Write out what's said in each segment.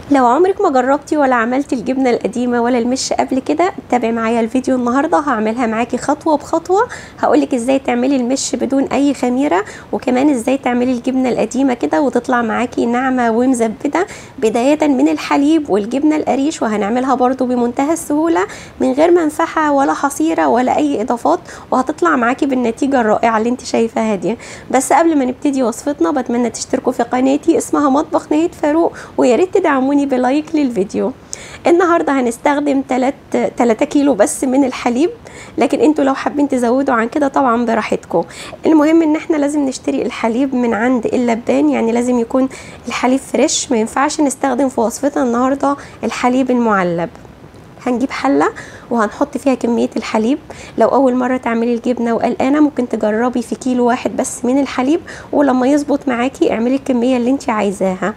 لو عمرك ما جربتي ولا عملتي الجبنه القديمه ولا المش قبل كده تابعي معايا الفيديو النهارده هعملها معاكي خطوه بخطوه هقولك ازاي تعملي المش بدون اي خميره وكمان ازاي تعملي الجبنه القديمه كده وتطلع معاكي ناعمه ومزبده بدايه من الحليب والجبنه القريش وهنعملها برضو بمنتهى السهوله من غير منفعه ولا حصيره ولا اي اضافات وهتطلع معاكي بالنتيجه الرائعه اللي انت شايفاها دي بس قبل ما نبتدي وصفتنا بتمنى تشتركوا في قناتي اسمها مطبخ نهيد فاروق ويا ريت تدعموني بلايك للفيديو النهارده هنستخدم 3 3 كيلو بس من الحليب لكن انتوا لو حابين تزودوا عن كده طبعا براحتكم المهم ان احنا لازم نشتري الحليب من عند اللبان يعني لازم يكون الحليب فريش ما ينفعش نستخدم في وصفتنا النهارده الحليب المعلب هنجيب حلة وهنحط فيها كمية الحليب لو أول مرة تعملي الجبنة وقلقانة ممكن تجربي في كيلو واحد بس من الحليب ولما يظبط معاكي اعملي الكمية اللي انت عايزاها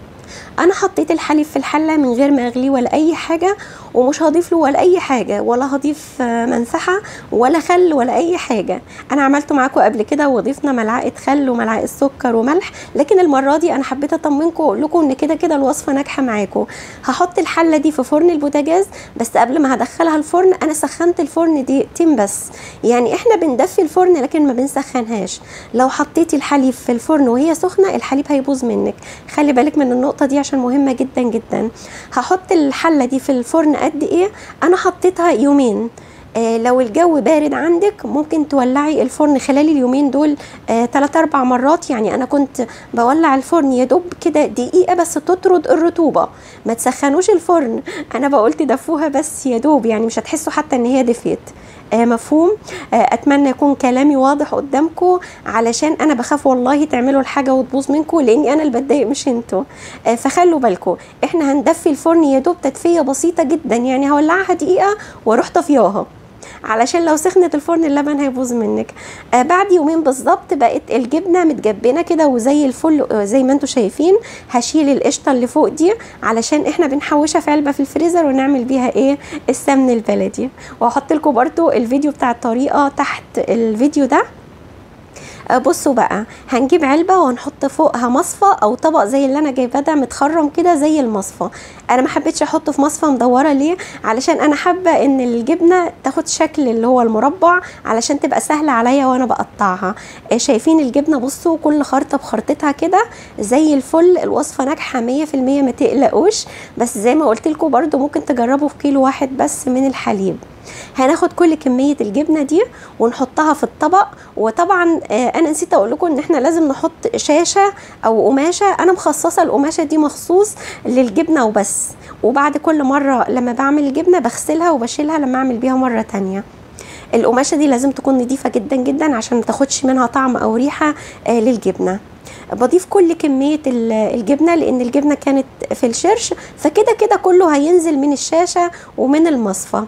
انا حطيت الحليب في الحله من غير ما اغليه ولا اي حاجه ومش هضيف له ولا اي حاجه ولا هضيف منفعه ولا خل ولا اي حاجه انا عملته معاكم قبل كده وضفنا ملعقه خل وملعقه سكر وملح لكن المره دي انا حبيت اطمنكم واقول لكم ان كده كده الوصفه ناجحه معاكم هحط الحله دي في فرن البوتاجاز بس قبل ما هدخلها الفرن انا سخنت الفرن دقيقتين بس يعني احنا بندفي الفرن لكن ما بنسخنهاش لو حطيتي الحليب في الفرن وهي سخنه الحليب هيبوظ منك خلي بالك من النقطه دي عشان مهمه جدا جدا هحط الحله دي في الفرن قد ايه انا حطيتها يومين آه لو الجو بارد عندك ممكن تولعي الفرن خلال اليومين دول آه 3 4 مرات يعني انا كنت بولع الفرن يا دوب كده دقيقه بس تطرد الرطوبه ما تسخنوش الفرن انا بقول تدفوها بس يا دوب يعني مش هتحسوا حتى ان هي دفيت آه مفهوم آه اتمنى يكون كلامي واضح قدامكم علشان انا بخاف والله تعملوا الحاجه وتبوظ منكم لاني انا اللي بتضايق مش انتوا آه فخلوا بالكم احنا هندفي الفرن يا دوب تدفيه بسيطه جدا يعني هولعها دقيقه واروح طفياها علشان لو سخنت الفرن اللبن هيبوظ منك آه بعد يومين بالظبط بقت الجبنه متجبنه كده وزي الفل آه زي ما انتم شايفين هشيل القشطه اللي فوق دي علشان احنا بنحوشها في علبه في الفريزر ونعمل بيها ايه السمن البلدي وهحط لكم برده الفيديو بتاع الطريقه تحت الفيديو ده بصوا بقى هنجيب علبة وهنحط فوقها مصفى او طبق زي اللي انا جايباه ده متخرم كده زي المصفى انا ما حبيتش احطه في مصفى مدورة ليه علشان انا حابة ان الجبنة تاخد شكل اللي هو المربع علشان تبقى سهلة عليا وانا بقطعها شايفين الجبنة بصوا كل خرطة بخرطتها كده زي الفل الوصفة ناجحة مية في المية ما تقلقوش بس زي ما قلت لكم برضو ممكن تجربوا في كيلو واحد بس من الحليب هناخد كل كميه الجبنه دي ونحطها في الطبق وطبعا انا نسيت اقول لكم ان احنا لازم نحط شاشه او قماشه انا مخصصه القماشه دي مخصوص للجبنه وبس وبعد كل مره لما بعمل الجبنه بغسلها وبشيلها لما اعمل بيها مره تانية القماشه دي لازم تكون نظيفه جدا جدا عشان ما تاخدش منها طعم او ريحه للجبنه بضيف كل كمية الجبنة لأن الجبنة كانت في الشرش فكده كده كله هينزل من الشاشة ومن المصفى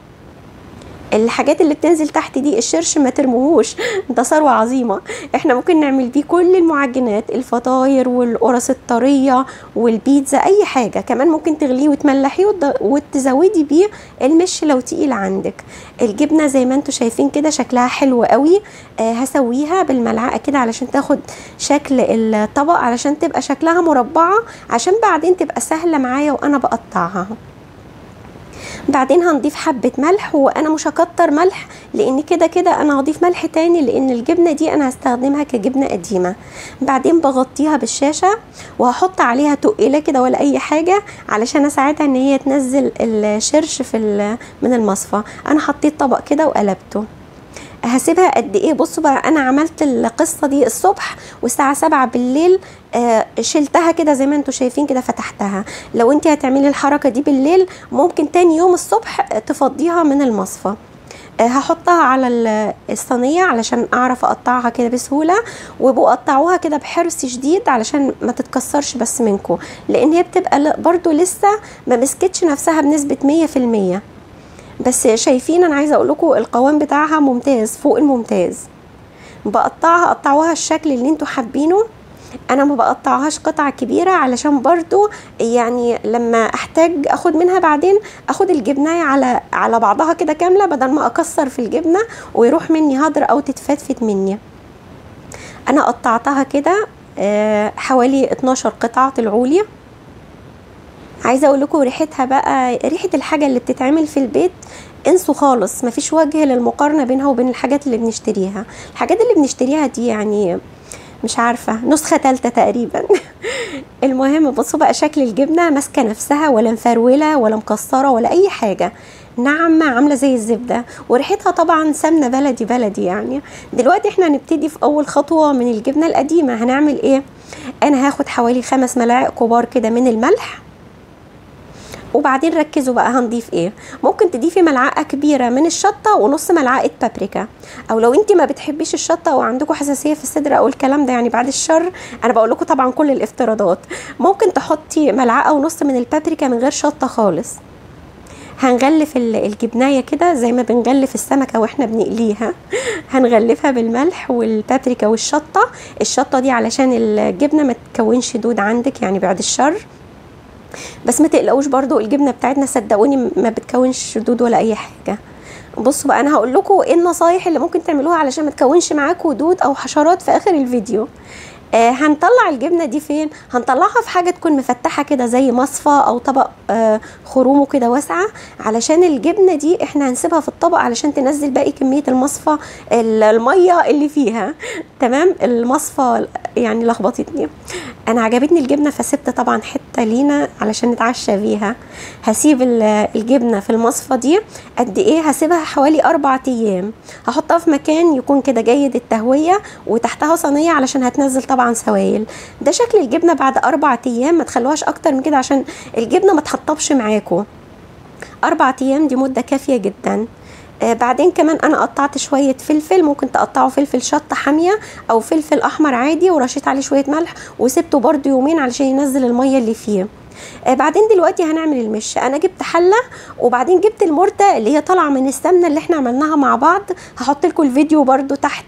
الحاجات اللي بتنزل تحت دي الشرش ما ترموهوش ده ثروه عظيمه احنا ممكن نعمل بيه كل المعجنات الفطاير والقرص الطريه والبيتزا اي حاجه كمان ممكن تغليه وتملحيه وتزودي بيه المش لو تقيل عندك الجبنه زي ما انتم شايفين كده شكلها حلو قوي آه هسويها بالملعقه كده علشان تاخد شكل الطبق علشان تبقى شكلها مربعه عشان بعدين تبقى سهله معايا وانا بقطعها بعدين هنضيف حبة ملح وانا مش هكتر ملح لان كده كده انا هضيف ملح تاني لان الجبنة دي انا هستخدمها كجبنة قديمة بعدين بغطيها بالشاشة وهحط عليها تقيلة كده ولا اي حاجة علشان اساعدها ان هي تنزل الشرش في من المصفى انا حطيت طبق كده وقلبته هسيبها قد ايه بصوا بقى انا عملت القصه دي الصبح والساعه سبعة بالليل آه شلتها كده زي ما انتم شايفين كده فتحتها لو انت هتعملي الحركه دي بالليل ممكن تاني يوم الصبح تفضيها من المصفى آه هحطها على الصينيه علشان اعرف اقطعها كده بسهوله وبقطعوها كده بحرص شديد علشان ما تتكسرش بس منكم لان هي بتبقى برضو لسه ما مسكتش نفسها بنسبه مية في المية بس شايفين انا عايزه اقول لكم القوام بتاعها ممتاز فوق الممتاز بقطعها قطعوها الشكل اللي انتوا حابينه انا ما بقطعهاش قطع كبيره علشان برضو يعني لما احتاج اخد منها بعدين اخد الجبنايه على على بعضها كده كامله بدل ما اكسر في الجبنه ويروح مني هدر او تتفتفت مني انا قطعتها كده حوالي 12 قطعه طلعوا لي عايزه اقول لكم ريحتها بقى ريحه الحاجه اللي بتتعمل في البيت انسوا خالص مفيش وجه للمقارنه بينها وبين الحاجات اللي بنشتريها الحاجات اللي بنشتريها دي يعني مش عارفة نسخة تالتة تقريبا المهم بصوا بقى شكل الجبنة ماسكة نفسها ولا مفرولة ولا مكسرة ولا أي حاجة ناعمة عاملة زي الزبدة وريحتها طبعا سمنة بلدي بلدي يعني دلوقتي احنا هنبتدي في أول خطوة من الجبنة القديمة هنعمل ايه أنا هاخد حوالي خمس ملاعق كبار كده من الملح وبعدين ركزوا بقى هنضيف ايه ممكن تضيفي ملعقه كبيره من الشطه ونص ملعقه بابريكا او لو انت ما بتحبيش الشطه او عندكم حساسيه في الصدر او الكلام ده يعني بعد الشر انا بقول لكم طبعا كل الافتراضات ممكن تحطي ملعقه ونص من البابريكا من غير شطه خالص هنغلف الجبنايه كده زي ما بنغلف السمكه واحنا بنقليها هنغلفها بالملح والبابريكا والشطه الشطه دي علشان الجبنه ما تكونش دود عندك يعني بعد الشر بس ما تقلقوش برضو الجبنه بتاعتنا صدقوني ما بتكونش دود ولا اي حاجه بصوا بقى انا هقول لكم ايه النصايح اللي ممكن تعملوها علشان ما تكونش معاكم دود او حشرات في اخر الفيديو آه هنطلع الجبنه دي فين هنطلعها في حاجه تكون مفتحه كده زي مصفى او طبق آه خرومه كده واسعه علشان الجبنه دي احنا هنسيبها في الطبق علشان تنزل باقي كميه المصفى الميه اللي فيها تمام المصفى يعني لخبطتني انا عجبتني الجبنه فسبت طبعا حته لينا علشان نتعشى بيها هسيب الجبنه في المصفى دي قد ايه هسيبها حوالي اربع ايام هحطها في مكان يكون كده جيد التهويه وتحتها صينيه علشان هتنزل طبعا سوائل ده شكل الجبنه بعد اربع ايام ما تخلوهاش اكتر من كده عشان الجبنه ما تحطبش معاكم اربع ايام دي مده كافيه جدا آه بعدين كمان انا قطعت شويه فلفل ممكن تقطعوا فلفل شطه حاميه او فلفل احمر عادي ورشيت عليه شويه ملح وسبته برده يومين علشان ينزل الميه اللي فيه آه بعدين دلوقتي هنعمل المش انا جبت حله وبعدين جبت المرته اللي هي طالعه من السمنه اللي احنا عملناها مع بعض هحط لكم الفيديو برده تحت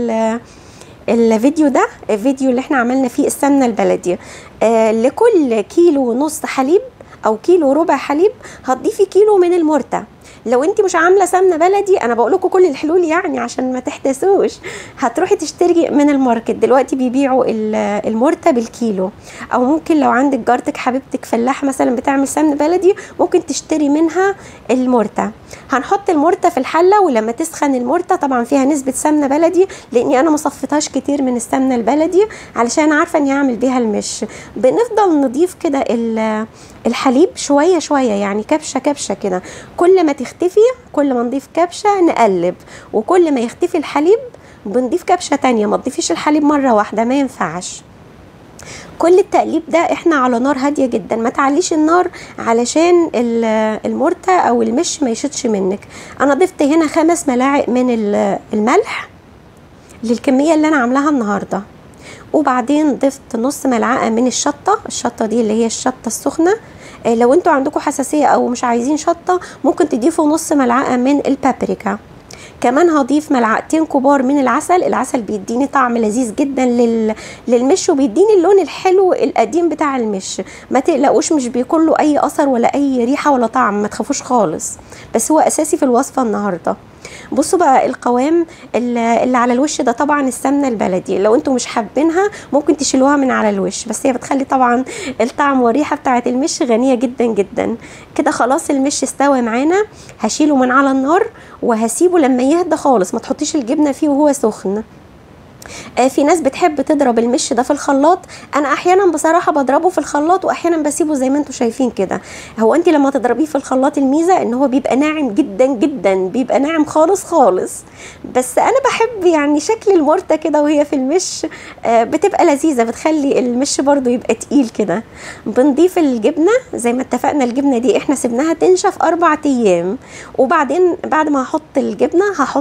الفيديو ده الفيديو اللي احنا عملنا فيه السمنه البلدي آه لكل كيلو ونص حليب او كيلو ربع حليب هتضيفي كيلو من المرته لو انت مش عامله سمنه بلدي انا بقول لكم كل الحلول يعني عشان ما تحتسوش هتروحي تشتري من الماركت دلوقتي بيبيعوا المرته بالكيلو او ممكن لو عندك جارتك حبيبتك فلاحه مثلا بتعمل سمن بلدي ممكن تشتري منها المرته هنحط المرته في الحله ولما تسخن المرته طبعا فيها نسبه سمنه بلدي لاني انا ما صفيتهاش كتير من السمنه البلدي علشان عارفه اني هعمل بيها المش بنفضل نضيف كده الحليب شويه شويه يعني كبشه كبشه كده كل ما تختفي كل ما نضيف كبشه نقلب وكل ما يختفي الحليب بنضيف كبشه تانية ما تضيفيش الحليب مره واحده ما ينفعش كل التقليب ده احنا على نار هاديه جدا ما تعليش النار علشان المرته او المش ما يشطش منك انا ضفت هنا خمس ملاعق من الملح للكميه اللي انا عاملاها النهارده وبعدين ضفت نص ملعقه من الشطه الشطه دي اللي هي الشطه السخنه لو انتوا عندكم حساسيه او مش عايزين شطه ممكن تضيفوا نص ملعقه من البابريكا كمان هضيف ملعقتين كبار من العسل العسل بيديني طعم لذيذ جدا لل... للمش وبيديني اللون الحلو القديم بتاع المش ما تقلقوش مش بيكون له اي اثر ولا اي ريحه ولا طعم ما تخافوش خالص بس هو اساسي في الوصفه النهارده بصوا بقى القوام اللي على الوش ده طبعا السمنه البلدي لو انتم مش حابينها ممكن تشيلوها من على الوش بس هي بتخلي طبعا الطعم والريحه بتاعه المش غنيه جدا جدا كده خلاص المش استوى معانا هشيله من على النار وهسيبه لما يهدى خالص ما تحطيش الجبنه فيه وهو سخن آه في ناس بتحب تضرب المش ده في الخلاط انا احيانا بصراحه بضربه في الخلاط واحيانا بسيبه زي ما انتم شايفين كده هو انت لما تضربيه في الخلاط الميزه ان هو بيبقى ناعم جدا جدا بيبقى ناعم خالص خالص بس انا بحب يعني شكل المرته كده وهي في المش آه بتبقى لذيذه بتخلي المش برده يبقى تقيل كده بنضيف الجبنه زي ما اتفقنا الجبنه دي احنا سيبناها تنشف اربع ايام وبعدين بعد ما هحط الجبنه هحط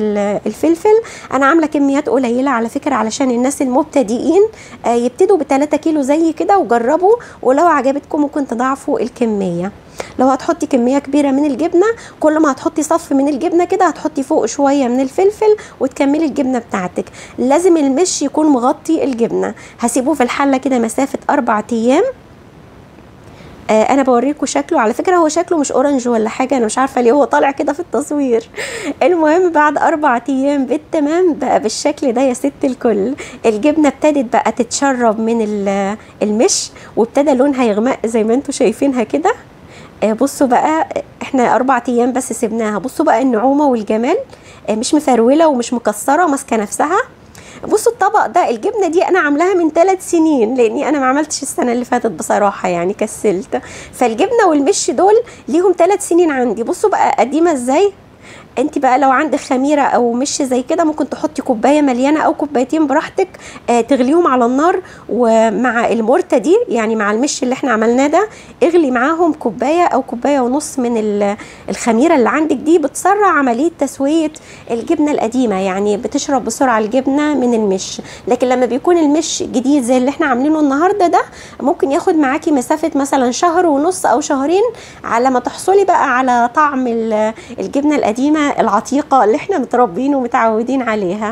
الفلفل انا عامله كميات قليله على فكره علشان الناس المبتدئين آه يبتدوا ب 3 كيلو زي كده وجربوا ولو عجبتكم ممكن تضاعفوا الكميه لو هتحطي كميه كبيره من الجبنه كل ما هتحطي صف من الجبنه كده هتحطي فوق شويه من الفلفل وتكملي الجبنه بتاعتك لازم المش يكون مغطي الجبنه هسيبه في الحله كده مسافه اربع ايام آه انا بوريكم شكله على فكره هو شكله مش اورنج ولا حاجه انا مش عارفه ليه هو طالع كده في التصوير المهم بعد اربع ايام بالتمام بقى بالشكل ده يا ست الكل الجبنه ابتدت بقى تتشرب من المش وابتدى لونها يغمق زي ما انتم شايفينها كده آه بصوا بقى احنا اربع ايام بس سيبناها بصوا بقى النعومه والجمال آه مش مفروله ومش مكسره ماسكه نفسها بصوا الطبق ده الجبنه دي انا عاملاها من ثلاث سنين لاني انا ما عملتش السنه اللي فاتت بصراحه يعني كسلت فالجبنه والمش دول ليهم ثلاث سنين عندي بصوا بقى قديمه ازاي انت بقى لو عندك خميره او مش زي كده ممكن تحطي كوبايه مليانه او كوبايتين براحتك آه تغليهم على النار ومع المرته دي يعني مع المش اللي احنا عملناه ده اغلي معاهم كوبايه او كوبايه ونص من الخميره اللي عندك دي بتسرع عمليه تسويه الجبنه القديمه يعني بتشرب بسرعه الجبنه من المش لكن لما بيكون المش جديد زي اللي احنا عاملينه النهارده ده ممكن ياخد معاكي مسافه مثلا شهر ونص او شهرين على ما تحصلي بقى على طعم الجبنه القديمه العتيقه اللي احنا متربيين ومتعودين عليها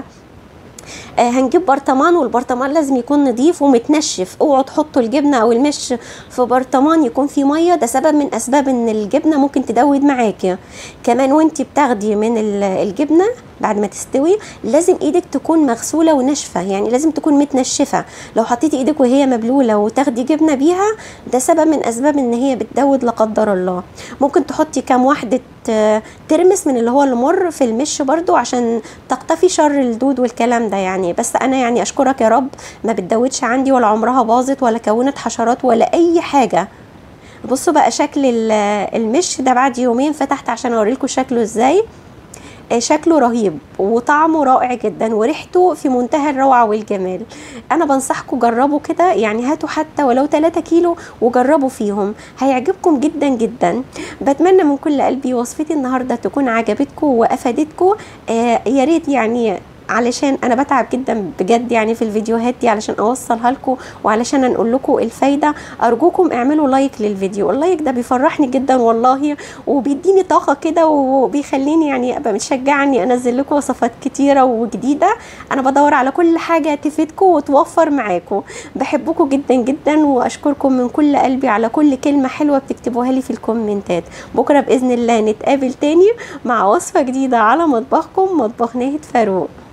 آه هنجيب برطمان والبرطمان لازم يكون نظيف ومتنشف اوعوا تحطوا الجبنه او المش في برطمان يكون فيه ميه ده سبب من اسباب ان الجبنه ممكن تدود معاكي كمان وانت بتاخدي من الجبنه بعد ما تستوي لازم ايدك تكون مغسوله وناشفه يعني لازم تكون متنشفه لو حطيتي ايدك وهي مبلوله وتاخدي جبنه بيها ده سبب من اسباب ان هي بتدود لا قدر الله ممكن تحطي كام واحده ترمس من اللي هو المر في المش برضو عشان تقتفي شر الدود والكلام ده يعني بس انا يعني اشكرك يا رب ما بتدودش عندي ولا عمرها باظت ولا كونت حشرات ولا اي حاجه بصوا بقى شكل المش ده بعد يومين فتحت عشان اوريلكم شكله ازاي شكله رهيب وطعمه رائع جدا وريحته في منتهى الروعه والجمال انا بنصحكم جربوا كده يعني هاتوا حتى ولو 3 كيلو وجربوا فيهم هيعجبكم جدا جدا بتمنى من كل قلبي وصفتي النهارده تكون عجبتكم وافادتكم آه يا ريت يعني علشان انا بتعب جدا بجد يعني في الفيديوهات دي علشان اوصلها لكم وعلشان انقل لكم الفايده ارجوكم اعملوا لايك للفيديو اللايك ده بيفرحني جدا والله وبيديني طاقه كده وبيخليني يعني ابقى متشجعه اني انزل لكم وصفات كتيره وجديده انا بدور على كل حاجه تفيدكم وتوفر معاكم بحبكم جدا جدا واشكركم من كل قلبي على كل كلمه حلوه بتكتبوها لي في الكومنتات بكره باذن الله نتقابل تاني مع وصفه جديده على مطبخكم مطبخ ناهد فاروق